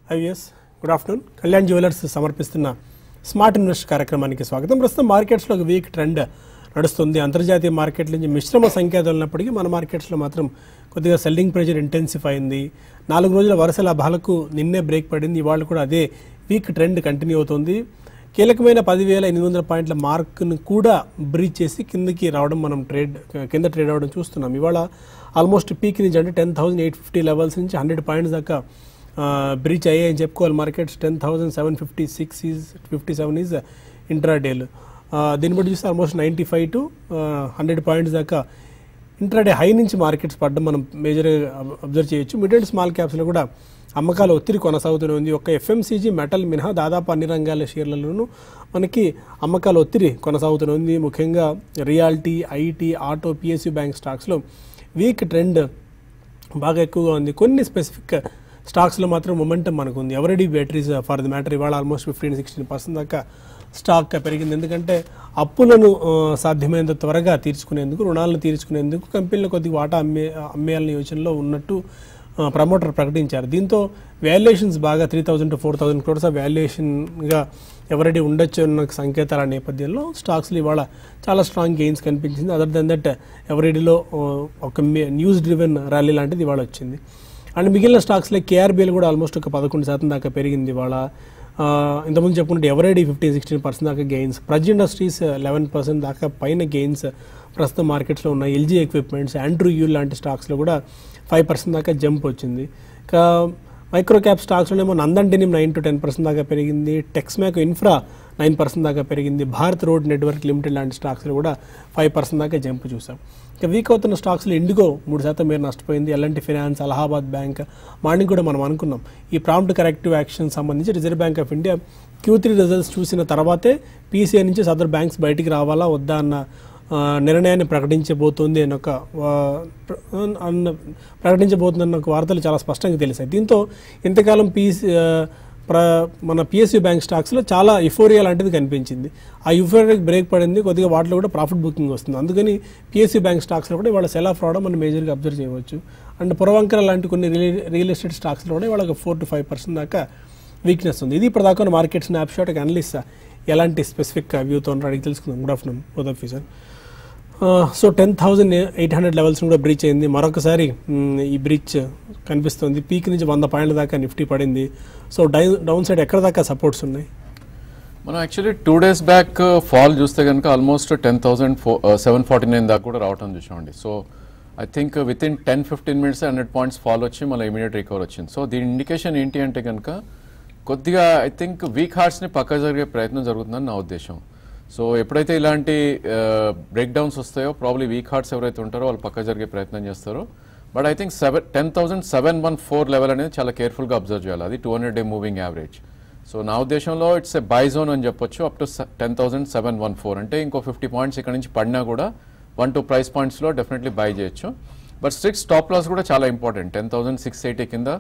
IVS good afternoon Kalyan jewellers సమర్పిస్తున్న Smart Invest కార్యక్రమానికి స్వాగతం ప్రస్తుతం మార్కెట్స్లో ఒక వీక్ ట్రెండ్ నడుస్తుంది అంతర్జాతీయ మార్కెట్ల నుంచి మిశ్రమ సంఖ్యాలు ఉన్నప్పటికీ మన మార్కెట్స్లో మాత్రం కొద్దిగా సెల్లింగ్ ప్రెషర్ ఇంటెన్సిఫై అయింది నాలుగు రోజుల వరుస లాభాలకు నిన్నే బ్రేక్ పడింది ఇవాళ కూడా అదే వీక్ ట్రెండ్ కంటిన్యూ అవుతుంది కీలకమైన పదివేల ఎనిమిది వందల పాయింట్ల మార్క్ను కూడా బ్రీచ్ చేసి కిందకి రావడం మనం ట్రేడ్ కింద ట్రేడ్ అవ్వడం చూస్తున్నాం ఇవాళ ఆల్మోస్ట్ పీక్ నుంచి అంటే ten thousand eight fifty levels నుంచి హండ్రెడ్ పాయింట్స్ దాకా బ్రీచ్ అయ్యాయని చెప్పుకోవాలి markets ten thousand seven fifty six is fifty seven is ఇంట్రాడేలు దీన్ని బట్టి చూస్తే almost ninety five to hundred points దాకా ఇంట్రాడే హై నుంచి మార్కెట్స్ పడడం మనం మేజర్ అబ్జర్వ్ చేయొచ్చు మిడ్ అండ్ స్మాల్ క్యాప్స్లో కూడా అమ్మకాల ఒత్తిడి కొనసాగుతూనే ఉంది ఒక ఎఫ్ఎంసీజీ మెటల్ మినహా దాదాపు అన్ని రంగాల షేర్లలోనూ మనకి అమ్మకాల ఒత్తిడి కొనసాగుతూనే ఉంది ముఖ్యంగా reality IT auto PSU bank స్టాక్స్లో వీక్ ట్రెండ్ బాగా ఎక్కువగా ఉంది కొన్ని స్పెసిఫిక్ స్టాక్స్లో మాత్రం మొమెంటం మనకు ఉంది Eveready batteries for the matter ఇవాళ ఆల్మోస్ట్ ఫిఫ్టీన్ సిక్స్టీన్ పర్సెంట్ దాకా స్టాక్ పెరిగింది ఎందుకంటే అప్పులను ఆ, సాధ్యమైనంత త్వరగా తీర్చుకునేందుకు రుణాలను తీర్చుకునేందుకు కంపెనీలు కొద్దిగా వాటా అమ్మే అమ్మేయాలని యోచనలో ఉన్నట్టు ప్రమోటర్ ప్రకటించారు దీంతో వాల్యుయేషన్స్ బాగా three thousand to four thousand crores ఆ వాల్యుయేషన్గా ఎవరైతే ఉండొచ్చు అన్న సంకేతాల నేపథ్యంలో స్టాక్స్లో ఇవాళ చాలా స్ట్రాంగ్ గెయిన్స్ కనిపించింది అదర్ దెన్ దట్ ఎవరిడీలో ఒక న్యూస్ డ్రివెన్ ర్యాలీ లాంటిది ఇవాళ వచ్చింది అండ్ మిగిలిన స్టాక్స్లో కేఆర్బీఎల్ కూడా ఆల్మోస్ట్ ఒక పదకొండు శాతం దాకా పెరిగింది ఇవాళ ఆ, ఇంతకుముందు చెప్పుకుంటే ఎవరైడీ ఫిఫ్టీన్ సిక్స్టీన్ పర్సెంట్ దాకా gains Praj Industries eleven percent దాకా పైన గెయిన్స్ ప్రస్తుతం మార్కెట్స్లో ఉన్నాయి ఎల్జీ ఎక్విప్మెంట్స్ ఆండ్రూ యూ లాంటి స్టాక్స్లో కూడా ఫైవ్ పర్సెంట్ దాకా జంప్ వచ్చింది ఇంకా మైక్రో క్యాప్ స్టాక్స్లోనేమో Nandan Denim nine to ten percent దాకా పెరిగింది టెక్స్మాక్ ఇన్ఫ్రా నైన్ పర్సెంట్ దాకా పెరిగింది భారత్ రోడ్ నెట్వర్క్ లిమిటెడ్ లాంటి స్టాక్స్లో కూడా ఫైవ్ పర్సెంట్ దాకా జంప్ చూసాం ఇక వీక్ అవుతున్న స్టాక్స్లో ఇండిగో మూడు శాతం మేర నష్టపోయింది LNT finance Allahabad bank morning కూడా మనం అనుకున్నాం ఈ ప్రాంప్ట్ కరెక్టివ్ యాక్షన్ సంబంధించి Reserve Bank of India Q three results చూసిన తర్వాతే పీసీఐ నుంచి సదర్ బ్యాంక్స్ బయటికి రావాలా వద్దా అన్న ఆ, నిర్ణయాన్ని ప్రకటించబోతోంది అని ఒక ఆ, ప్ర- అన్న ప్రకటించబోతుందన్న ఒక వార్తలు చాలా స్పష్టంగా తెలిసాయి దీంతో ఇంతకాలం పీసీ ప్ర మన పిఎస్యూ బ్యాంక్ స్టాక్స్లో చాలా ఇఫోరియా లాంటిది కనిపించింది ఆ యుఫోరియాకి బ్రేక్ పడింది కొద్దిగా వాటిలో కూడా ప్రాఫిట్ బుకింగ్ వస్తుంది అందుకని పిఎస్యూ బ్యాంక్ స్టాక్స్లో కూడా ఇవాళ సెల్ ఆఫ్ రావడం మనం మేజర్గా అబ్జర్వ్ చేయవచ్చు అండ్ పురవంకర లాంటి కొన్ని రియల్ రియల్ ఎస్టేట్ స్టాక్స్లో కూడా ఇవాళ ఫోర్ టు ఫైవ్ పర్సెంట్ దాకా వీక్నెస్ ఉంది ఇది ఇప్పుడు దాకా మార్కెట్ స్నాప్ షాట్ అనలిస్ట్ ఎలాంటి స్పెసిఫిక్ వ్యూతో ఉన్నారో అడిగి తెలుసుకుందాం good afternoon both of sir so ten thousand eight hundred levels కూడా బ్రీచ్ అయింది మరొకసారి మ్, ఈ బ్రీచ్ కనిపిస్తుంది పీక్ నుంచి వంద పాయింట్ల దాకా నిఫ్టీ పడింది సో డై డౌన్ సైడ్ ఎక్కడ దాకా సపోర్ట్స్ ఉన్నాయి మనం actually two days back fall చూస్తే కనుక almost ten thousand four seven forty nine దాకా కూడా రావటం చూసామండి so I think within ten fifteen minutes hundred points fall వచ్చి మళ్ళీ ఇమీడియట్ రికవర్ వచ్చింది సో దీని ఇండికేషన్ ఏంటి అంటే కనుక కొద్దిగా ఐ థింక్ వీక్ హార్ట్స్ని పక్క జరిగే ప్రయత్నం జరుగుతుందని నా ఉద్దేశం సో ఎప్పుడైతే ఇలాంటి బ్రేక్ డౌన్స్ వస్తాయో ప్రాబ్లీ వీక్ హార్ట్స్ ఎవరైతే ఉంటారో వాళ్ళు పక్క జరిగే ప్రయత్నం చేస్తారో but I think seven ten thousand seven one four level అనేది చాలా కేర్ఫుల్గా అబ్జర్వ్ చేయాలి అది two hundred day moving average so నా ఉద్దేశంలో ఇట్స్ ఎ బై జోన్ అని చెప్పొచ్చు up to ten thousand seven one four అంటే ఇంకో ఫిఫ్టీ పాయింట్స్ ఇక్కడ నుంచి పడినా కూడా వన్ టూ ప్రైస్ పాయింట్స్లో డెఫినెట్లీ బై చేయొచ్చు బట్ స్ట్రిక్ట్ స్టాప్ లాస్ కూడా చాలా important ten thousand six eighty కింద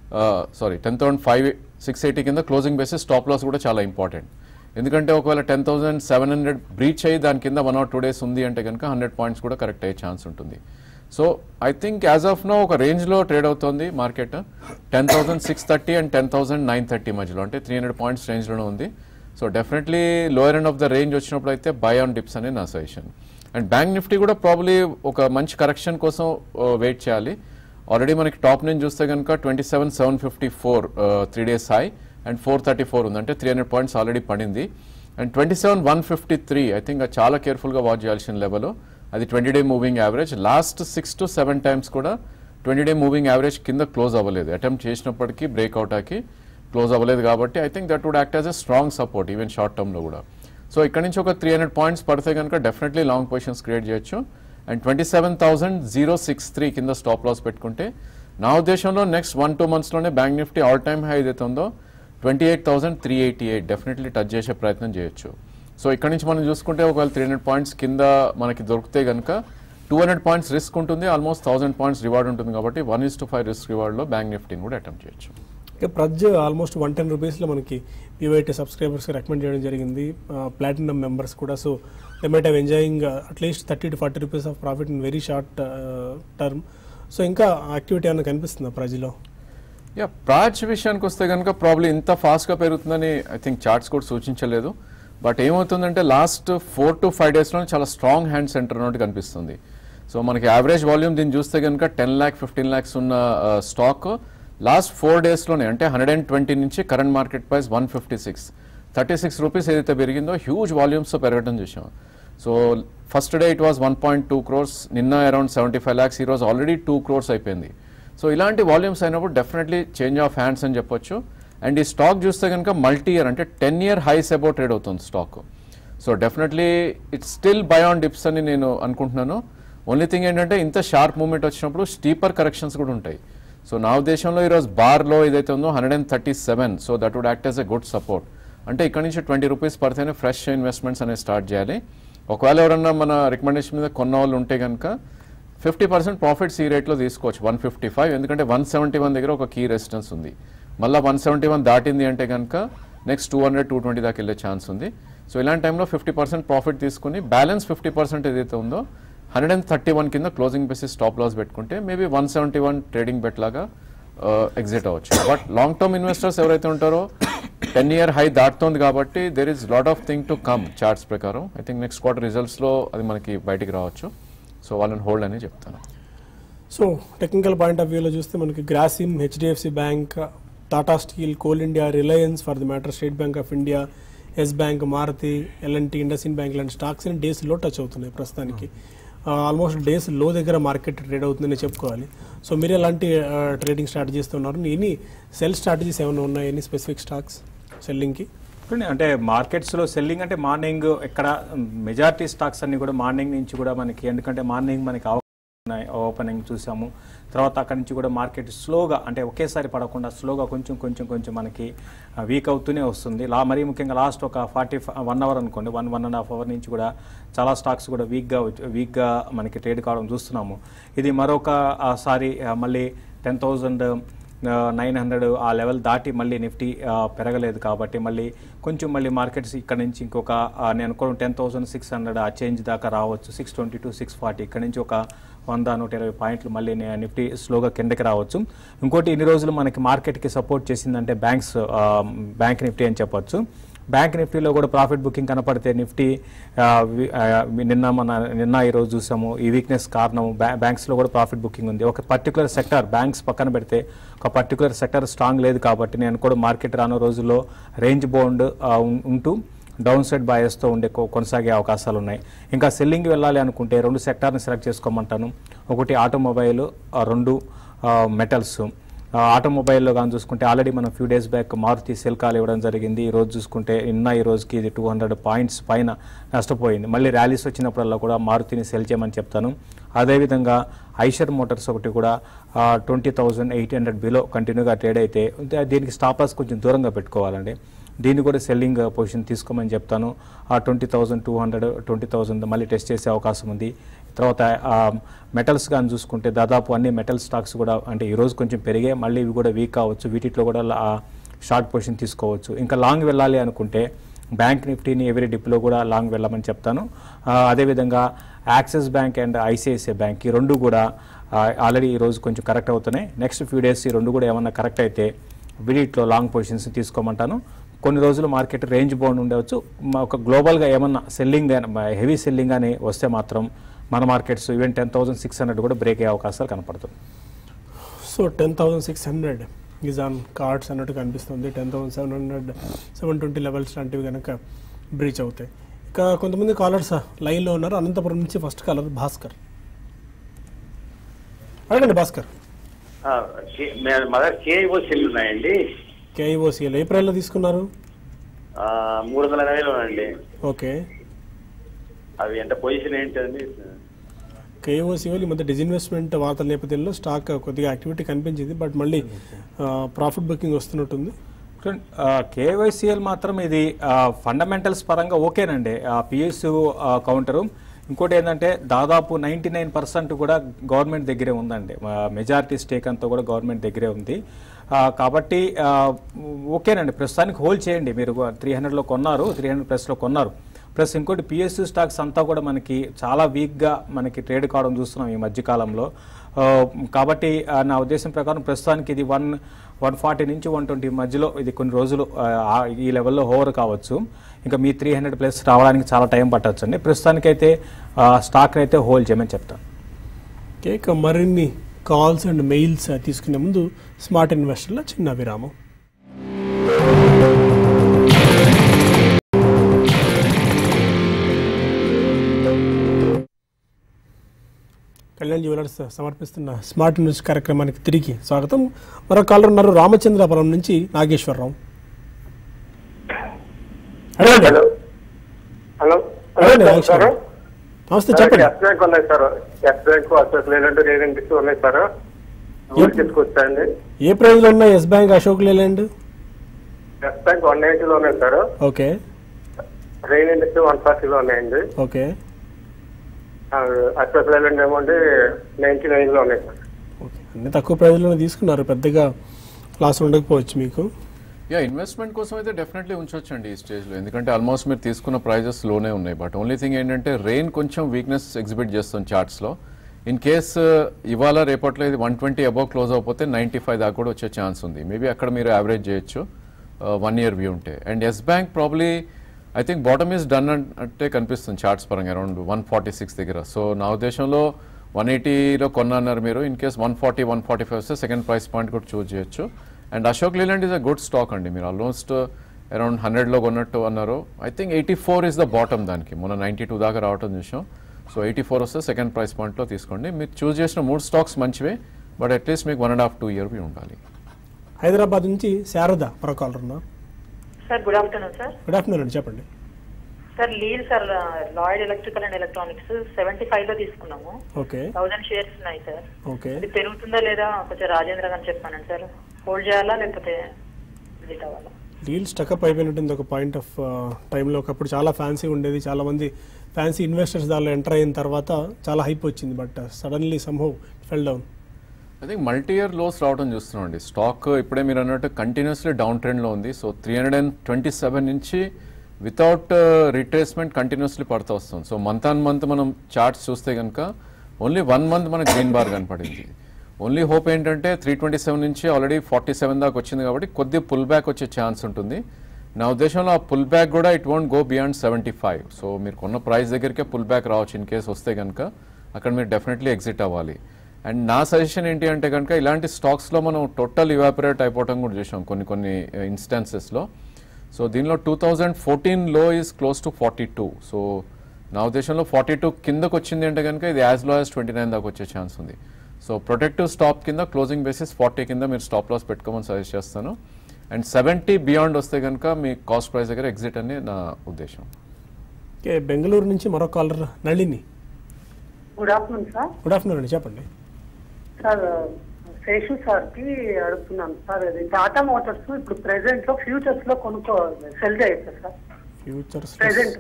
sorry ten thousand five six eighty కింద క్లోజింగ్ బేసిస్ స్టాప్ లాస్ కూడా చాలా ఇంపార్టెంట్ ఎందుకంటే ఒకవేళ ten thousand seven hundred breach అయ్యి దాని కింద వన్ ఆర్ టూ డేస్ ఉంది అంటే కనుక హండ్రెడ్ పాయింట్స్ కూడా కరెక్ట్ అయ్యే ఛాన్స్ ఉంటుంది so I think as of now ఒక రేంజ్లో ట్రేడ్ అవుతోంది market ten thousand six thirty and ten thousand nine thirty మధ్యలో అంటే త్రీ హండ్రెడ్ పాయింట్స్ రేంజ్లోనే ఉంది so definitely lower end of the range వచ్చినప్పుడు అయితే బై ఆన్ డిప్స్ అనేది నా సజెషన్ అండ్ బ్యాంక్ నిఫ్టీ కూడా ప్రాబ్లీ ఒక మంచి కరెక్షన్ కోసం వెయిట్ చేయాలి ఆల్రెడీ మనకి టాప్ నుంచి చూస్తే కనుక twenty seven seven fifty four three days high and four thirty four ఉంది అంటే త్రీ హండ్రెడ్ పాయింట్స్ ఆల్రెడీ పడింది and twenty seven one fifty three I think అది చాలా కేర్ఫుల్గా వాచ్ చేయాల్సిన లెవెల్ అది twenty day moving average last six to seven times కూడా twenty day moving average కింద క్లోజ్ అవ్వలేదు అటెంప్ట్ చేసినప్పటికీ బ్రేక్అవుట్ ఆకి క్లోజ్ అవ్వలేదు కాబట్టి I think that would act as a strong support even short టర్మ్లో కూడా సో ఇక్కడ నుంచి ఒక త్రీ హండ్రెడ్ పాయింట్స్ పడితే కనుక డెఫినెట్లీ లాంగ్ పొజిషన్స్ క్రియేట్ చేయొచ్చు and twenty seven thousand zero six three కింద స్టాప్ లాస్ పెట్టుకుంటే నా ఉద్దేశంలో నెక్స్ట్ వన్ టూ మంత్స్లోనే bank Nifty all time high ఏదైతే ఉందో twenty eight thousand three eighty eight definitely touch చేసే ప్రయత్నం చేయొచ్చు సో ఇక్కడ నుంచి మనం చూసుకుంటే ఒకవేళ త్రీ హండ్రెడ్ పాయింట్స్ కింద మనకి దొరికితే కనుక టూ హండ్రెడ్ పాయింట్స్ రిస్క్ ఉంటుంది ఆల్మోస్ట్ థౌసండ్ పాయింట్స్ రివార్డ్ ఉంటుంది కాబట్టి one is to five risk రివార్డ్లో బ్యాంక్ నిఫ్టీని కూడా అటెంప్ట్ చేయొచ్చు ఇక ప్రజ్ ఆల్మోస్ట్ వన్ టెన్ రూపీస్లో మనకి పీవైటీ సబ్స్క్రైబర్స్కి రికమెండ్ చేయడం జరిగింది ప్లాటినం మెంబర్స్ కూడా so they might have enjoying at least thirty to forty rupees of profit in very short term సో ఇంకా యాక్టివిటీ ఏమైనా కనిపిస్తుందా ప్రజలో యా ప్రాచ్ విషయానికి వస్తే కనుక ప్రాబ్లీ ఇంత ఫాస్ట్గా పెరుగుతుందని ఐ థింక్ చార్ట్స్ కూడా సూచించలేదు బట్ ఏమవుతుందంటే లాస్ట్ ఫోర్ టు ఫైవ్ డేస్లో చాలా స్ట్రాంగ్ హ్యాండ్ సెంటర్ ఉన్నట్టు కనిపిస్తుంది సో మనకి యావరేజ్ వాల్యూమ్ దీన్ని చూస్తే కనుక టెన్ ల్యాక్ ఫిఫ్టీన్ ల్యాక్స్ ఉన్న స్టాక్ లాస్ట్ ఫోర్ డేస్లోనే అంటే హండ్రెడ్ అండ్ ట్వంటీ నుంచి current market price one fifty six thirty six rupees ఏదైతే పెరిగిందో హ్యూజ్ వాల్యూమ్స్తో పెరగడం చూసాం so first day it was one point two crores నిన్న అరౌండ్ సెవెంటీ ఫైవ్ ల్యాక్స్ ఈరోజు ఆల్రెడీ టూ క్రోర్స్ అయిపోయింది సో ఇలాంటి వాల్యూమ్స్ అయినప్పుడు డెఫినెట్లీ చేంజ్ ఆఫ్ హ్యాండ్స్ అని చెప్పొచ్చు అండ్ ఈ స్టాక్ చూస్తే కనుక మల్టీ ఇయర్ అంటే ten year highs about trade అవుతుంది stock so definitely it's still buy on dips అని నేను అనుకుంటున్నాను ఓన్లీ థింగ్ ఏంటంటే ఇంత షార్ప్ మూమెంట్ వచ్చినప్పుడు స్టీపర్ కరెక్షన్స్ కూడా ఉంటాయి సో నా ఉద్దేశంలో ఈరోజు బార్లో ఏదైతే ఉందో hundred and thirty seven so that would act as a good support అంటే ఇక్కడ నుంచి ట్వంటీ రూపీస్ పడితేనే ఫ్రెష్ ఇన్వెస్ట్మెంట్స్ అనేవి స్టార్ట్ చేయాలి ఒకవేళ ఎవరన్నా మన రికమెండేషన్ మీద కొన్న వాళ్ళు ఉంటే కనుక ఫిఫ్టీ పర్సెంట్ ప్రాఫిట్స్ ఈ రేట్లో తీసుకోవచ్చు వన్ ఫిఫ్టీ ఫైవ్ ఎందుకంటే వన్ సెవెంటీ వన్ దగ్గర ఒక కీ రెసిస్టెన్స్ ఉంది మళ్ళీ వన్ సెవెంటీ వన్ దాటింది అంటే కనుక next two hundred two twenty దాకా వెళ్ళే ఛాన్స్ ఉంది సో ఇలాంటి టైంలో ఫిఫ్టీ పర్సెంట్ ప్రాఫిట్ తీసుకుని బ్యాలెన్స్ ఫిఫ్టీ పర్సెంట్ ఏదైతే ఉందో హండ్రెడ్ అండ్ థర్టీ వన్ కింద క్లోజింగ్ బేసిస్ స్టాప్ లాస్ పెట్టుకుంటే maybe one seventy one trading bet లాగా ఎగ్జిట్ అవ్వచ్చు బట్ లాంగ్ టర్మ్ ఇన్వెస్టర్స్ ఎవరైతే ఉంటారో టెన్ ఇయర్ హై దాటుతోంది కాబట్టి there is lot of thing to come charts ప్రకారం ఐ థింక్ నెక్స్ట్ క్వార్టర్ రిజల్ట్స్లో అది మనకి బయటికి రావచ్చు సో వాళ్ళని హోల్డ్ అని చెప్తాను సో టెక్నికల్ పాయింట్ ఆఫ్ వ్యూలో చూస్తే మనకి Grasim HDFC bank Tata steel coal India Reliance for the matter state bank of India yes bank Maruti LNT IndusInd bank లాంటి స్టాక్స్ అని డేస్ లో టచ్ అవుతున్నాయి ప్రస్తుతానికి ఆల్మోస్ట్ డేస్ లో దగ్గర మార్కెట్ ట్రేడ్ అవుతుందని చెప్పుకోవాలి సో మీరు ఎలాంటి ట్రేడింగ్ స్ట్రాటజీస్ ఉన్నారు ఎన్ని సెల్ స్ట్రాటజీస్ ఏమైనా ఉన్నాయి ఎన్ని స్పెసిఫిక్ స్టాక్స్ సెల్లింగ్కి చూడండి, అంటే మార్కెట్స్లో సెల్లింగ్ అంటే మార్నింగ్ ఇక్కడ మెజారిటీ స్టాక్స్ అన్ని కూడా మార్నింగ్ నుంచి కూడా మనకి ఎందుకంటే మార్నింగ్ మనకి అవకాశం ఉన్నాయి ఓపెనింగ్ చూసాము తర్వాత అక్కడి నుంచి కూడా మార్కెట్ స్లోగా అంటే ఒకేసారి పడకుండా స్లోగా కొంచెం కొంచెం కొంచెం మనకి వీక్ అవుతూనే వస్తుంది లా మరీ ముఖ్యంగా లాస్ట్ ఒక ఫార్టీ వన్ అవర్ అనుకోండి one one and half hour నుంచి కూడా చాలా స్టాక్స్ కూడా వీక్గా వీక్గా మనకి ట్రేడ్ కావడం చూస్తున్నాము ఇది మరొక ఆ, సారి ఆ, మళ్ళీ టెన్ థౌజండ్ నైన్ హండ్రెడ్ ఆ లెవెల్ దాటి మళ్ళీ నిఫ్టీ ఆ, పెరగలేదు కాబట్టి మళ్ళీ కొంచెం మళ్ళీ మార్కెట్స్ ఇక్కడ నుంచి ఇంకొక ఆ, నేను అనుకోవడం టెన్ థౌసండ్ సిక్స్ హండ్రెడ్ ఆ చేంజ్ దాకా రావచ్చు six twenty to six forty ఇక్కడ నుంచి ఒక వంద నూట ఇరవై పాయింట్లు మళ్ళీ ని- నిఫ్టీ స్లోగా కిందకి రావచ్చు ఇంకోటి ఇన్ని రోజులు మనకి మార్కెట్కి సపోర్ట్ చేసిందంటే బ్యాంక్స్ ఆ, బ్యాంక్ నిఫ్టీ అని చెప్పొచ్చు బ్యాంక్ నిఫ్టీలో కూడా ప్రాఫిట్ బుకింగ్ కనపడితే నిఫ్టీ ఆ, వి- ఆ, నిన్న మన నిన్న ఈరోజు చూసాము ఈ వీక్నెస్ కారణం బ్యా బ్యాంక్స్లో కూడా ప్రాఫిట్ బుకింగ్ ఉంది ఒక పర్టికులర్ సెక్టర్ బ్యాంక్స్ పక్కన పెడితే ఒక పర్టికులర్ సెక్టర్ స్ట్రాంగ్ లేదు కాబట్టి నేను కూడా మార్కెట్ రాను రోజుల్లో రేంజ్ బౌండ్ ఉంటూ డౌన్ సైడ్ బాయస్తో ఉండే కొ- కొనసాగే అవకాశాలు ఉన్నాయి ఇంకా సెల్లింగ్ వెళ్ళాలి అనుకుంటే రెండు సెక్టార్ని సెలెక్ట్ చేసుకోమంటాను ఒకటి ఆటోమొబైల్ ఆ, రెండు మెటల్స్ ఆటోమొబైల్లో కానీ చూసుకుంటే ఆల్రెడీ మనం few days back Maruti sell call ఇవ్వడం జరిగింది ఈ రోజు చూసుకుంటే నిన్న ఈ రోజుకి ఇది టూ హండ్రెడ్ పాయింట్స్ పైన నష్టపోయింది మళ్ళీ ర్యాలీస్ వచ్చినప్పుడల్లా కూడా మారుతిని సెల్ చేయమని చెప్తాను అదేవిధంగా ఐషర్ మోటార్స్ ఒకటి కూడా twenty thousand eight hundred below కంటిన్యూగా ట్రేడ్ అయితే దా- దీనికి స్టాపర్స్ కొంచెం దూరంగా పెట్టుకోవాలండి దీన్ని కూడా సెల్లింగ్ పొజిషన్ తీసుకోమని చెప్తాను ఆ twenty thousand two hundred twenty thousand మళ్ళీ టెస్ట్ చేసే అవకాశం ఉంది తర్వాత మెటల్స్ కానీ చూసుకుంటే దాదాపు అన్ని మెటల్ స్టాక్స్ కూడా అంటే ఈరోజు కొంచెం పెరిగే మళ్ళీ ఇవి కూడా వీక్ కావచ్చు వీటిలో కూడా షార్ట్ పొజిషన్ తీసుకోవచ్చు ఇంకా లాంగ్ వెళ్ళాలి అనుకుంటే బ్యాంక్ నిఫ్టీని ఎవరీ డిప్లో కూడా లాంగ్ వెళ్ళమని చెప్తాను ఆ, అదేవిధంగా Axis bank and ICICI bank ఈ రెండు కూడా ఆల్రెడీ ఈరోజు కొంచెం కరెక్ట్ అవుతున్నాయి నెక్స్ట్ ఫ్యూ డేస్ ఈ రెండు కూడా ఏమన్నా కరెక్ట్ అయితే వీటిలో లాంగ్ పొజిషన్స్ తీసుకోమంటాను కొన్ని రోజులు మార్కెట్ రేంజ్ బౌండ్ ఉండవచ్చు మా ఒక గ్లోబల్గా ఏమన్నా సెల్లింగ్ హెవీ సెల్లింగ్ అని వస్తే మాత్రం మన markets even ten thousand six hundred కూడా బ్రేక్ అయ్యే అవకాశాలు కనపడుతుంది so ten thousand six hundred is on cards అన్నట్టు కనిపిస్తుంది ten thousand seven hundred seven twenty levels లాంటివి కనుక బ్రీచ్ అవుతాయి ఇక కొంతమంది కాలర్స్ లైన్లో ఉన్నారు అనంతపురం నుంచి ఫస్ట్ కాలర్ భాస్కర్ అడగండి భాస్కర్ ఆ, కే- మే- మా దగ్గర కేఐఓ సెల్ ఉన్నాయండి కేఐఓసీఎల్ ఏ ప్రైల్లో తీసుకున్నారు ఆ, మూడు వందల ఎనభై అండి ఓకే అవి ఎంత పొజిషన్ ఏంటండి కేఓసీఎల్ ఈ మధ్య డిజిన్వెస్ట్మెంట్ వార్తల నేపథ్యంలో స్టాక్ కొద్దిగా యాక్టివిటీ కనిపించింది బట్ మళ్ళీ ప్రాఫిట్ బుకింగ్ వస్తున్నట్టుంది కేవైసీఎల్ మాత్రం ఇది ఫండమెంటల్స్ పరంగా ఓకేనండి పిఎస్యు కౌంటరు ఇంకోటి ఏంటంటే దాదాపు నైంటీ నైన్ పర్సెంట్ కూడా గవర్నమెంట్ దగ్గరే ఉందండి మెజారిటీ స్టేక్ అంతా కూడా గవర్నమెంట్ దగ్గరే ఉంది ఆ, కాబట్టి ఆ, ఓకేనండి ప్రస్తుతానికి హోల్డ్ చేయండి మీరు త్రీ హండ్రెడ్లో కొన్నారు త్రీ హండ్రెడ్ ప్లస్లో కొన్నారు ప్లస్ ఇంకోటి పిఎస్యూ స్టాక్స్ అంతా కూడా మనకి చాలా వీక్గా మనకి ట్రేడ్ కావడం చూస్తున్నాం ఈ మధ్యకాలంలో ఆ, కాబట్టి ఆ, నా ఉద్దేశం ప్రకారం ప్రస్తుతానికి ఇది వన్ వన్ ఫార్టీ నుంచి వన్ ట్వంటీ మధ్యలో ఇది కొన్ని రోజులు ఆ, ఆ, ఈ లెవెల్లో హోవర్ కావచ్చు ఇంకా మీ త్రీ హండ్రెడ్ ప్లస్ రావడానికి చాలా టైం పట్టవచ్చు అండి ప్రస్తుతానికైతే స్టాక్ అయితే హోల్డ్ చేయమని చెప్తాను ఓకే ఇక మరిన్ని కాల్స్ అండ్ మెయిల్స్ తీసుకునే ముందు స్మార్ట్ ఇన్వెస్టర్ల చిన్న విరామం కళ్యాణ్ జ్యువెలర్స్ సమర్పిస్తున్న స్మార్ట్ న్యూస్ కార్యక్రమానికి తిరిగి స్వాగతం మరో కాలర్ ఉన్నారు రామచంద్రపురం నుంచి నాగేశ్వరరావు అడగండి. హలో హలో అడగండి, సార్ నాగేశ్వరరావు. నమస్తే చెప్పండి ఎస్ బ్యాంక్ ఉన్నాయి సార్ ఎస్ బ్యాంక్ అశోక్ లేదంటే రేగండి ఉన్నాయి సార్ ఊరికి తీసుకొచ్చాయండి ఏ ప్రైజ్లో ఉన్నాయి yes bank Ashok Leyland yes bank one నైన్టీలో ఉన్నాయి sir okay rain industry one ఫార్టీలో ఉన్నాయండి ఓకే ఆ, అశోక్ లేదండి ఏమో అండి నైన్టీ నైన్లో ఉన్నాయి సార్ ఓకే అన్ని తక్కువ ప్రైజ్లోనే తీసుకున్నారు పెద్దగా లాస్ ఉండకపోవచ్చు మీకు యా ఇన్వెస్ట్మెంట్ కోసం అయితే డెఫినెట్లీ ఉంచొచ్చండి ఈ స్టేజ్లో ఎందుకంటే ఆల్మోస్ట్ మీరు తీసుకున్న ప్రైజెస్ లోనే ఉన్నాయి బట్ ఓన్లీ థింగ్ ఏంటంటే రెయిన్ కొంచెం వీక్నెస్ ఎగ్జిబిట్ చేస్తుంది చార్ట్స్లో ఇన్ కేస్ ఇవాళ రేపట్లో ఇది వన్ ట్వంటీ అబౌవ్ క్లోజ్ అయిపోతే నైంటీ ఫైవ్ దాకా కూడా వచ్చే ఛాన్స్ ఉంది మేబీ అక్కడ మీరు యావరేజ్ చేయొచ్చు వన్ ఇయర్ వ్యూ ఉంటే and yes bank probably I think bottom is done అంటే కనిపిస్తుంది చార్ట్స్ పరంగా అరౌండ్ వన్ ఫార్టీ సిక్స్ దగ్గర సో నా ఉద్దేశంలో వన్ ఎయిటీలో కొన్నారు మీరు in case one forty one forty five వస్తే సెకండ్ ప్రైస్ పాయింట్ కూడా చూస్ చేయొచ్చు and Ashok Leyland is a good stock అండి మీరు ఆల్మోస్ట్ అరౌండ్ హండ్రెడ్లో కొన్నట్టు అన్నారు I think eighty four is the bottom దానికి మొన్న నైంటీ టూ దాకా రావటం చూసాం సో ఎయిటీ ఫోర్ వస్తే సెకండ్ ప్రైస్ పాయింట్లో తీసుకోండి మీరు చూస్ చేసిన మూడు స్టాక్స్ మంచివే బట్ అట్లీస్ట్ మీకు one and half two year ఉండాలి హైదరాబాద్ నుంచి శారద మరో కాలర్ ఉన్నారు sir good afternoon sir good afternoon అండి చెప్పండి sir lead sir Lloyd electricals and electronics seventy five లో తీసుకున్నాము ఓకే థౌసండ్ షేర్స్ ఉన్నాయి సార్ ఓకే ఇది పెరుగుతుందా లేదా కొంచెం రాజేంద్ర గారు చెప్పానండి సార్ హోల్డ్ చేయాలా లేకపోతే విజిట్ అవ్వాలా డీల్ స్టకప్ అయిపోయినట్టుంది ఒక పాయింట్ ఆఫ్ టైంలో ఒకప్పుడు చాలా ఫ్యాన్సీ ఉండేది చాలా మంది ఫ్యాన్సీ ఇన్వెస్టర్స్ దానిలో ఎంటర్ అయిన తర్వాత చాలా హైప్ వచ్చింది but suddenly somehow fell down I think multi year lows రావడం చూస్తున్నాం అండి స్టాక్ ఇప్పుడే మీరు అన్నట్టు కంటిన్యూస్లీ డౌన్ ట్రెండ్లో ఉంది so three hundred and twenty seven నుంచి వితౌట్ రిట్రేస్మెంట్ కంటిన్యూస్లీ పడుతూ వస్తుంది సో మంత్ ఆన్ మంత్ మనం చార్ట్స్ చూస్తే కనుక ఓన్లీ వన్ మంత్ మనకు గ్రీన్ బార్ కనపడింది ఓన్లీ హోప్ ఏంటంటే త్రీ ట్వంటీ సెవెన్ నుంచి ఆల్రెడీ ఫార్టీ సెవెన్ దాకా వచ్చింది కాబట్టి కొద్ది పుల్ బ్యాక్ వచ్చే ఛాన్స్ ఉంటుంది నా ఉద్దేశంలో ఆ పుల్ బ్యాక్ కూడా it won't go beyond seventy five so మీరు కొన్న ప్రైస్ దగ్గరికే పుల్ బ్యాక్ రావచ్చు ఇన్ కేస్ వస్తే కనుక అక్కడ మీరు డెఫినెట్లీ ఎగ్జిట్ అవ్వాలి అండ్ నా సజెషన్ ఏంటి అంటే కనుక ఇలాంటి స్టాక్స్లో మనం టోటల్ ఇవాపరేట్ అయిపోవటం కూడా చూసాం కొన్ని కొన్ని ఇన్స్టాన్సెస్లో సో దీనిలో టూ థౌజండ్ ఫోర్టీన్ లో is close to forty two so నా ఉద్దేశంలో ఫార్టీ టూ కిందకు వచ్చింది అంటే కనుక ఇది as low as twenty nine దాకా వచ్చే ఛాన్స్ ఉంది సో ప్రొటెక్టివ్ స్టాప్ కింద క్లోజింగ్ బేసిస్ ఫార్టీ కింద మీరు స్టాప్ లాస్ పెట్టుకోమని సజెస్ట్ చేస్తాను అండ్ సెవెంటీ బియాండ్ వస్తే కనుక మీ కాస్ట్ ప్రైస్ దగ్గర ఎగ్జిట్ అని నా ఉద్దేశం ఓకే బెంగళూరు నుంచి మరో caller Nalini good afternoon sir good afternoon అండి చెప్పండి సార్ శేషు సార్ కి అడుగుతున్నాను సార్ అది టాటా మోటార్స్ ఇప్పుడు ప్రెసెంట్ లో ఫ్యూచర్స్ లో కొనుక్కోవాలి సెల్ చేయొచ్చు sir futures present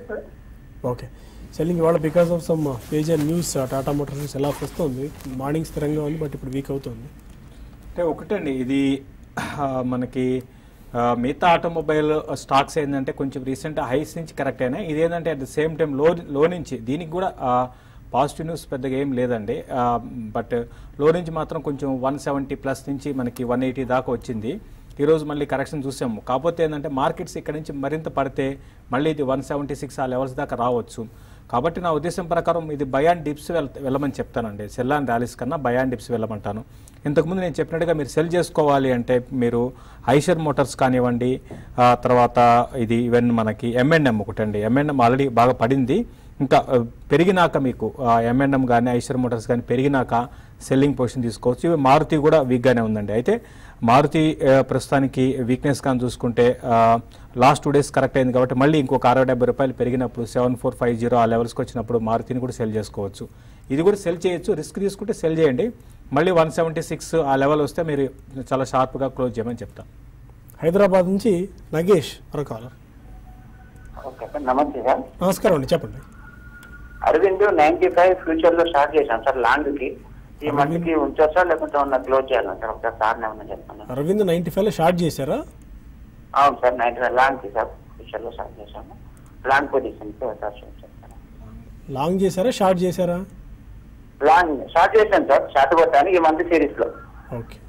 okay selling ఇవాళ because of some major news Tata motors ఎలా వస్తుంది మార్నింగ్ స్థిరంగా ఉంది బట్ ఇప్పుడు వీక్ అవుతుంది అంటే ఒకటండి ఇది ఆ, మనకి ఆ, మిగతా ఆటోమొబైల్ స్టాక్స్ ఏంటంటే కొంచెం రీసెంట్ హైస్ నుంచి కరెక్ట్ అయినాయి ఇదేంటంటే అట్ ద సేమ్ టైం లో లో నుంచి దీనికి కూడా పాజిటివ్ న్యూస్ పెద్దగా ఏం లేదండి బట్ లో నుంచి మాత్రం కొంచెం వన్ సెవెంటీ ప్లస్ నుంచి మనకి వన్ ఎయిటీ దాకా వచ్చింది ఈరోజు మళ్ళీ కరెక్షన్ చూసాము కాకపోతే ఏంటంటే మార్కెట్స్ ఇక్కడ నుంచి మరింత పడితే మళ్ళీ ఇది వన్ సెవెంటీ సిక్స్ ఆ లెవెల్స్ దాకా రావచ్చు కాబట్టి నా ఉద్దేశం ప్రకారం ఇది బయాన్ డిప్స్ వెళ్ వెళ్ళమని చెప్తానండి సెల్ అండ్ ర్యాలీస్ కన్నా బయాన్ డిప్స్ వెళ్ళమంటాను ఇంతకుముందు నేను చెప్పినట్టుగా మీరు సెల్ చేసుకోవాలి అంటే మీరు ఐషర్ మోటార్స్ కానివ్వండి ఆ తర్వాత ఇది ఈవెన్ మనకి ఎంఎన్ఎం ఒకటండి ఎంఎన్ఎం ఆల్రెడీ బాగా పడింది ఇంకా ఆ, పెరిగినాక మీకు ఎంఎన్ఎం కానీ ఐషర్ మోటార్స్ కానీ పెరిగినాక సెల్లింగ్ పొజిషన్ తీసుకోవచ్చు ఇవి మారుతి కూడా వీక్గానే ఉందండి అయితే మారుతి ఆ, ప్రస్తుతానికి వీక్నెస్ కానీ చూసుకుంటే లాస్ట్ టూ డేస్ కరెక్ట్ అయింది కాబట్టి మళ్ళీ ఇంకొక అరవై డెబ్బై రూపాయలు పెరిగినప్పుడు సెవెన్ ఫోర్ ఫైవ్ జీరో ఆ లెవెల్స్కి వచ్చినప్పుడు మారుతిని కూడా సెల్ చేసుకోవచ్చు ఇది కూడా సెల్ చేయొచ్చు రిస్క్ తీసుకుంటే సెల్ చేయండి మళ్ళీ వన్ సెవెంటీ సిక్స్ ఆ లెవెల్ వస్తే మీరు చాలా షార్ప్గా క్లోజ్ చేయమని చెప్తాను హైదరాబాద్ నుంచి నగేష్ మరో కాలర్ ఓకే సార్ నమస్తే సార్ నమస్కారం అండి చెప్పండి అరవింద్ నైన్టీ ఫైవ్ ఫ్యూచర్ లో స్టార్ట్ చేశాం సార్ లాంగ్ కి ఈ మధ్యకి ఉంచొచ్చా లేకుంటే ఉన్న క్లోజ్ చేయాలా సార్ ఒకసారి సార్ ఏమన్నా చెప్పండి అరవింద్ నైంటీ ఫైవ్లో షార్ట్ చేశారా అవును సార్ నైన్టీ ఫైవ్ లాంగ్ కి సార్ ఫ్యూచర్ లో స్టార్ట్ చేశాము లాంగ్ పొజిషన్ సార్ చెప్తాను లాంగ్ చేశారా షార్ట్ చేశారా లాంగ్ షార్ట్ చేశాను సార్ షార్ట్ కొట్టాను ఈ మంత్ సిరీస్ లో okay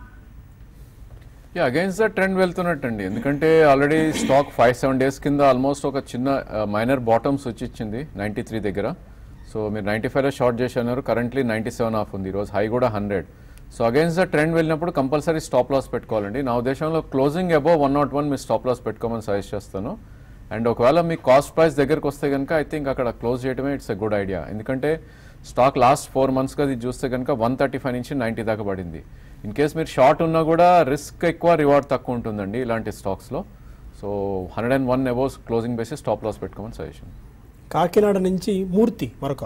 yeah against the trend వెళ్తున్నట్టండి ఎందుకంటే already stock five seven days కింద ఆల్మోస్ట్ ఒక చిన్న మైనర్ బాటమ్స్ వచ్చి ఇచ్చింది నైంటీ త్రీ దగ్గర సో మీరు నైంటీ ఫైవ్లో షార్ట్ చేసి అన్నారు కరెంట్లీ నైంటీ సెవెన్ ఆఫ్ ఉంది ఈరోజు హై కూడా hundred so against the trend వెళ్ళినప్పుడు కంపల్సరీ స్టాప్ లాస్ పెట్టుకోవాలండి నా ఉద్దేశంలో closing above one naught one మీరు స్టాప్ లాస్ పెట్టుకోమని సజెస్ట్ చేస్తాను అండ్ ఒకవేళ మీ కాస్ట్ ప్రైస్ దగ్గరకు వస్తే కనుక ఐ థింక్ అక్కడ క్లోజ్ చేయడమే ఇట్స్ ఎ గుడ్ ఐడియా ఎందుకంటే స్టాక్ లాస్ట్ ఫోర్ మంత్స్గా ఇది చూస్తే కనుక వన్ థర్టీ ఫైవ్ నుంచి నైంటీ దాకా పడింది ఇన్ కేస్ మీరు షార్ట్ ఉన్నా కూడా రిస్క్ ఎక్కువ రివార్డ్ తక్కువ ఉంటుందండి ఇలాంటి స్టాక్స్లో so hundred and one above closing basis stop loss పెట్టుకోమని సజెషన్ కాకినాడ నుంచి మూర్తి మరొక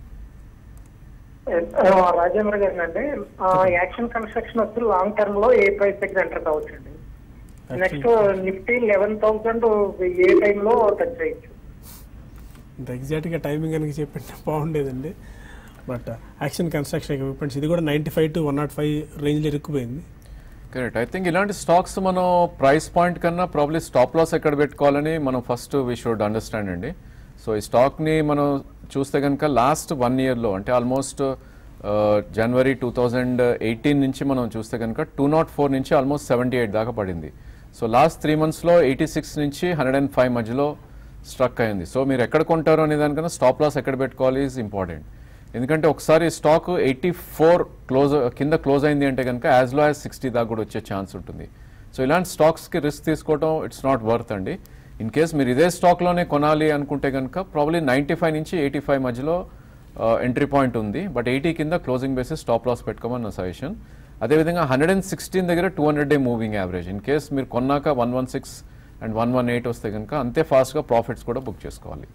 రాజేంద్ర గారి అండి యాక్షన్ కన్స్ట్రక్షన్ వచ్చి లాంగ్ టర్మ్ లో ఏ ప్రైస్ దగ్గర ఎంటర్ కావచ్చు అండి నెక్స్ట్ నిఫ్టీ లెవెన్ థౌసండ్ ఏ టైంలో టచ్ చేయొచ్చు ఇంత ఎగ్జాక్ట్గా టైమింగ్ కనుక చెప్పింటే బాగుండేదండి బట్ యాక్షన్ కన్స్ట్రక్షన్ ఎక్విప్మెంట్స్ ఇది కూడా ninety five to one naught five రేంజ్లో ఇరుక్కుపోయింది కరెక్ట్ ఐ థింక్ ఇలాంటి స్టాక్స్ మనం ప్రైస్ పాయింట్ కన్నా ప్రాబ్లీ స్టాప్ లాస్ ఎక్కడ పెట్టుకోవాలని మనం ఫస్ట్ వీ షుడ్ అండర్స్టాండ్ అండి సో ఈ స్టాక్ని మనం చూస్తే కనుక లాస్ట్ వన్ ఇయర్లో అంటే almost January two thousand eighteen నుంచి మనం చూస్తే కనుక టూ నాట్ ఫోర్ నుంచి ఆల్మోస్ట్ సెవెంటీ ఎయిట్ దాకా పడింది సో లాస్ట్ త్రీ మంత్స్లో ఎయిటీ సిక్స్ నుంచి హండ్రెడ్ అండ్ ఫైవ్ మధ్యలో స్ట్రక్ అయింది సో మీరు ఎక్కడ కొంటారు అనే దానికన్నా స్టాప్ లాస్ ఎక్కడ పెట్టుకోవాలి ఈజ్ ఇంపార్టెంట్ ఎందుకంటే ఒకసారి స్టాక్ ఎయిటీ ఫోర్ క్లోజ్ కింద క్లోజ్ అయింది అంటే కనుక యాజ్ లో యాజ్ సిక్స్టీ దాకా కూడా వచ్చే ఛాన్స్ ఉంటుంది సో ఇలాంటి స్టాక్స్కి రిస్క్ తీసుకోవడం ఇట్స్ నాట్ వర్త్ అండి ఇన్ కేస్ మీరు ఇదే స్టాక్లోనే కొనాలి అనుకుంటే కనుక ప్రాబ్లీ నైంటీ ఫైవ్ నుంచి ఎయిటీ ఫైవ్ మధ్యలో ఎంట్రీ పాయింట్ ఉంది బట్ ఎయిటీ కింద క్లోజింగ్ బేసిస్ స్టాప్ లాస్ పెట్టుకోమని నా సజెషన్ అదేవిధంగా హండ్రెడ్ అండ్ సిక్స్టీన్ దగ్గర two hundred day moving average in case మీరు కొన్నాక one one six and one one eight వస్తే కనుక అంతే ఫాస్ట్గా ప్రాఫిట్స్ కూడా బుక్ చేసుకోవాలి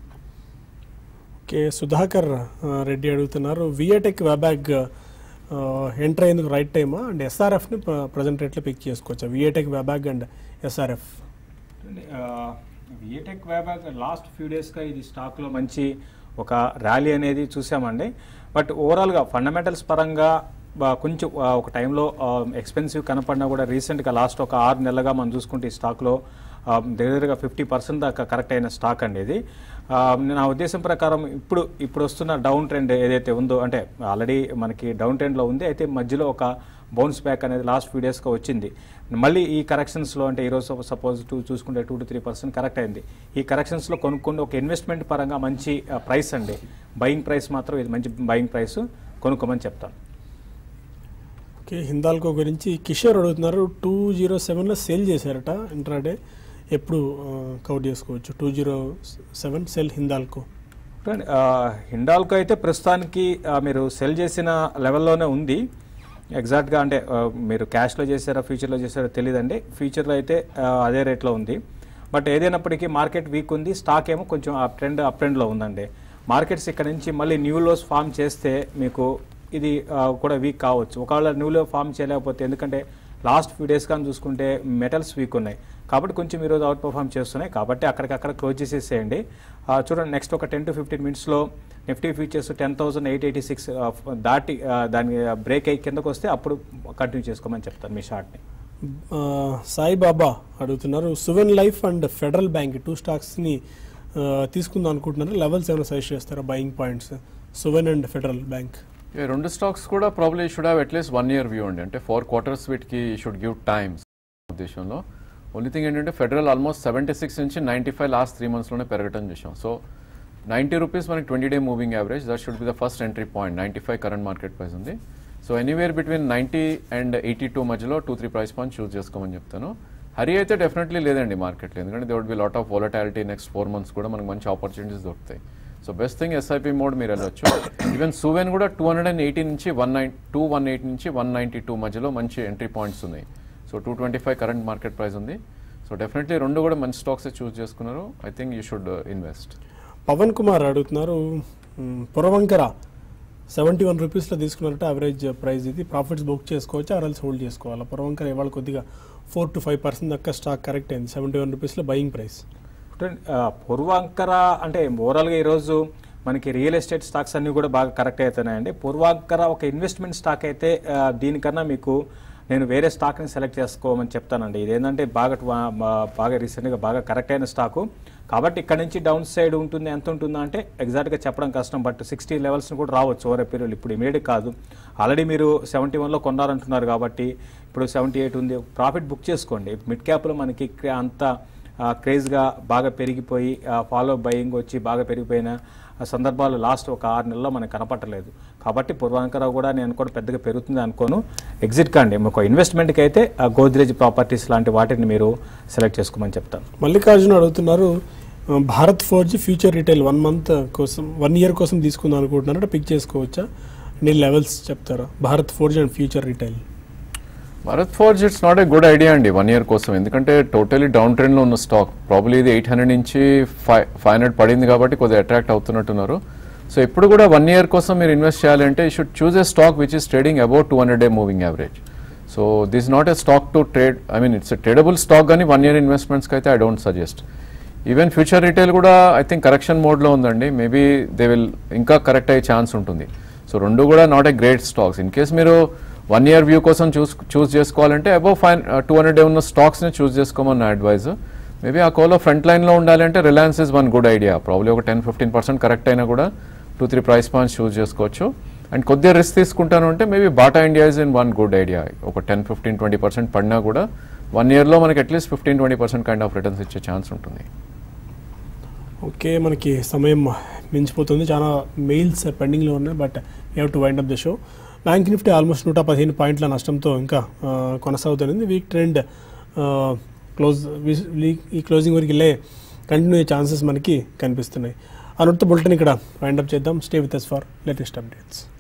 ఓకే సుధాకర్ ఆ, రెడ్డి అడుగుతున్నారు విఏటెక్ వెబ్యాగ్ ఎంటర్ అయ్యేందుకు రైట్ టైమా అండ్ ఎస్ఆర్ఎఫ్ని ప్రజెంట్ రేట్లో పిక్ చేసుకోవచ్చా VA Tech Wabag and SRF VA Tech Wabag last few డేస్గా ఇది స్టాక్లో మంచి ఒక ర్యాలీ అనేది చూసామండి బట్ ఓవరాల్గా ఫండమెంటల్స్ పరంగా బా- కొంచెం ఆ, ఒక టైంలో ఎక్స్పెన్సివ్ కనపడినా కూడా రీసెంట్గా లాస్ట్ ఒక ఆరు నెలలుగా మనం చూసుకుంటే ఈ స్టాక్లో ఆ, దగ్గరగా ఫిఫ్టీ పర్సెంట్ దాకా కరెక్ట్ అయిన స్టాక్ అండి ఇది ఆ, నా ఉద్దేశం ప్రకారం ఇప్పుడు ఇప్పుడు వస్తున్న డౌన్ ట్రెండ్ ఏదైతే ఉందో అంటే ఆల్రెడీ మనకి డౌన్ ట్రెండ్లో ఉంది అయితే మధ్యలో ఒక బౌన్స్ బ్యాక్ అనేది లాస్ట్ ఫ్యూ డేస్గా వచ్చింది మళ్ళీ ఈ కరెక్షన్స్లో అంటే ఈరోజు సపోజ్ టూ చూసుకుంటే two to three percent correct అయింది ఈ కరెక్షన్స్లో కొనుక్కొని ఒక ఇన్వెస్ట్మెంట్ పరంగా మంచి ప్రైస్ అండి బయింగ్ ప్రైస్ మాత్రం ఇది మంచి బయింగ్ ప్రైస్ కొనుక్కోమని చెప్తాను ఓకే హిందాల్కో గురించి కిషోర్ అడుగుతున్నారు టూ జీరో సెవెన్లో సేల్ చేశారట ఇంట్రాడే ఎప్పుడు కౌట్ చేసుకోవచ్చు two zero seven sell Hindalco చూడండి, ఆ, హిండాల్కో అయితే ప్రస్తుతానికి ఆ, మీరు సెల్ చేసిన లెవెల్లోనే ఉంది ఎగ్జాక్ట్గా అంటే ఆ, మీరు క్యాష్లో చేశారా ఫ్యూచర్లో చేశారో తెలియదండి ఫ్యూచర్లో అయితే ఆ, అదే రేట్లో ఉంది బట్ ఏదైనప్పటికీ మార్కెట్ వీక్ ఉంది స్టాక్ ఏమో కొంచెం అప్ ట్రెండ్ అప్ ట్రెండ్లో ఉందండి మార్కెట్స్ ఇక్కడ నుంచి మళ్ళీ న్యూ లోస్ ఫామ్ చేస్తే మీకు ఇది ఆ, కూడా వీక్ కావచ్చు ఒకవేళ న్యూ లో ఫామ్ చేయలేకపోతే ఎందుకంటే లాస్ట్ ఫ్యూ డేస్ కానీ చూసుకుంటే మెటల్స్ వీక్ ఉన్నాయి కాబట్టి కొంచెం ఈరోజు అవుట్ పర్ఫామ్ చేస్తున్నాయి కాబట్టి అక్కడికక్కడ క్లోజ్ చేసేసేయండి ఆ, చూడండి నెక్స్ట్ ఒక టెన్ టు ఫిఫ్టీన్ మినిట్స్లో Nifty futures ten thousand eight eighty six దాటి ఆ, దాని బ్రేక్ అయ్యి కిందకు వస్తే అప్పుడు కంటిన్యూ చేసుకోమని చెప్తాను మీ షార్ట్ని ఆ, సాయిబాబా అడుగుతున్నారు Suven life and Federal Bank two స్టాక్స్ని ఆ, తీసుకుందాం అనుకుంటున్నారు లెవెల్స్ ఏమైనా సజెస్ట్ చేస్తారా buying points Suven and Federal Bank ఈ రెండు స్టాక్స్ కూడా probably should have at least one year view అండి అంటే ఫోర్ క్వార్టర్స్ వీటికి షుడ్ గివ్ టైమ్స్ ఉద్దేశంలో ఓన్లీ థింగ్ ఏంటంటే ఫెడరల్ ఆల్మోస్ట్ సెవెంటీ సిక్స్ నుంచి నైంటీ ఫైవ్ లాస్ట్ త్రీ మంత్స్లోనే పెరగటం చూసాం సో నైంటీ రూపీస్ మనకి twenty day moving average that should be the first entry point ninety five current market price ఉంది so anywhere between ninety and eighty two మధ్యలో two three price point choose చేసుకోమని చెప్తాను హరి అయితే definitely లేదండి మార్కెట్లో ఎందుకంటే they would be lot of volatility next four months కూడా మనకు మంచి ఆపర్చునిటీస్ దొరుకుతాయి so best thing SIP mode మీరు వెళ్ళొచ్చు ఈవెన్ సువెన్ కూడా టూ హండ్రెడ్ అండ్ ఎయిటీ నుంచి one nine two one eight నుంచి వన్ నైంటీ టూ మధ్యలో మంచి ఎంట్రీ పాయింట్స్ ఉన్నాయి so two twenty five current market price ఉంది సో డెఫినెట్లీ రెండు కూడా మంచి స్టాక్స్ చూస్ చేసుకున్నారు I think you should invest Pavan Kumar అడుగుతున్నారు మ్, పురవంకర సెవెంటీ వన్ రూపీస్లో తీసుకున్నారంటే యావరేజ్ ప్రైస్ ఇది ప్రాఫిట్స్ బుక్ చేసుకోవచ్చు ఆర్ఎల్స్ హోల్డ్ చేసుకోవాలి పురవంకర ఇవాళ కొద్దిగా ఫోర్ టు ఫైవ్ పర్సెంట్ దాకా స్టాక్ కరెక్ట్ అయింది సెవెంటీ వన్ రూపీస్లో బయింగ్ ప్రైస్ చూడండి, ఆ, పూర్వాంకర అంటే ఓవరాల్గా ఈరోజు మనకి రియల్ ఎస్టేట్ స్టాక్స్ అన్నీ కూడా బాగా కరెక్ట్ అవుతున్నాయండి పూర్వాంకర ఒక ఇన్వెస్ట్మెంట్ స్టాక్ అయితే ఆ, దీనికన్నా మీకు నేను వేరే స్టాక్ని సెలెక్ట్ చేసుకోమని చెప్తానండి ఇదేంటంటే బాగా టు- బా- బాగా రీసెంట్గా బాగా కరెక్ట్ అయిన స్టాకు కాబట్టి ఇక్కడ నుంచి డౌన్ సైడ్ ఉంటుంది ఎంత ఉంటుందా అంటే ఎగ్జాక్ట్గా చెప్పడం కష్టం బట్ సిక్స్టీ లెవెల్స్ని కూడా రావచ్చు ఓవర్ పీరియడ్ ఇప్పుడు ఇమీడియట్ కాదు ఆల్రెడీ మీరు సెవెంటీ వన్లో కొన్నారంటున్నారు కాబట్టి ఇప్పుడు సెవెంటీ ఎయిట్ ఉంది ప్రాఫిట్ బుక్ చేసుకోండి మిడ్ క్యాప్లో మనకి ఇక్కడ అంత క్రేజ్గా బాగా పెరిగిపోయి ఫాలో బయింగ్ వచ్చి బాగా పెరిగిపోయిన ఆ సందర్భాలు లాస్ట్ ఒక ఆరు నెలల్లో మనకు కనపట్టలేదు కాబట్టి పూర్వాంకరావు కూడా నేను కూడా పెద్దగా పెరుగుతుంది అనుకోను ఎగ్జిట్ కాండి ఒక ఇన్వెస్ట్మెంట్కి అయితే ఆ గోద్రేజ్ ప్రాపర్టీస్ లాంటి వాటిని మీరు సెలెక్ట్ చేసుకోమని చెప్తాను మల్లికార్జున అడుగుతున్నారు ఆ, Bharat Forge Future Retail one month కోసం వన్ ఇయర్ కోసం తీసుకుందాం అనుకుంటున్నారంటే పిక్ చేసుకోవచ్చా నీ లెవెల్స్ చెప్తారా Bharat Forge and Future Retail Bharat Forge it's not a good idea అండి వన్ ఇయర్ కోసం ఎందుకంటే టోటలీ డౌన్ ట్రెండ్లో ఉన్న స్టాక్ ప్రాబ్లీ ఇది ఎయిట్ హండ్రెడ్ నుంచి ఫైవ్ ఫైవ్ హండ్రెడ్ పడింది కాబట్టి కొద్దిగా అట్రాక్ట్ అవుతున్నట్టున్నారు సో ఇప్పుడు కూడా వన్ ఇయర్ కోసం మీరు ఇన్వెస్ట్ చేయాలంటే you should choose a stock which is trading about two hundred day moving average so this not a stock to trade I mean it's tradable stock కానీ one year ఇన్వెస్ట్మెంట్స్కి అయితే I don't suggest even Future Retail కూడా I think correction మోడ్లో ఉందండి maybe they will ఇంకా correct అయ్యే chance ఉంటుంది so రెండు కూడా not a great stocks in case మీరు వన్ ఇయర్ వ్యూ కోసం చూస్ చూస్ చేసుకోవాలంటే అబౌవ్ ఫైవ్ టూ హండ్రెడ్ ఉన్న స్టాక్స్ని చూస్ చేసుకోమని నా అడ్వైజ్ మేబీ ఆ కోలో ఫ్రంట్ లైన్లో ఉండాలంటే Reliance is one good idea probably ఒక టెన్ ఫిఫ్టీన్ పర్సెంట్ కరెక్ట్ అయినా కూడా two three price points choose చేసుకోవచ్చు అండ్ కొద్దిగా రిస్క్ తీసుకుంటాను అంటే maybe Bata India is in one good idea ఒక టెన్ ఫిఫ్టీన్ ట్వంటీ పర్సెంట్ పడినా కూడా వన్ ఇయర్లో మనకి at least fifteen twenty percent kind of returns ఇచ్చే ఛాన్స్ ఉంటుంది ఓకే మనకి సమయం మించిపోతుంది చాలా మెయిల్స్ పెండింగ్లో ఉన్నాయి but you have to wind up the show bank Nifty almost నూట పదిహేను పాయింట్ల నష్టంతో ఇంకా ఆ, కొనసాగుతుంది వీక్ ట్రెండ్ క్లోజ్ ఈ క్లోజింగ్ వరకు వెళ్ళే కంటిన్యూ ఛాన్సెస్ మనకి కనిపిస్తున్నాయి అనుడితో బులెటిన్ ఇక్కడ వైండ్ అప్ చేద్దాం stay with us for latest updates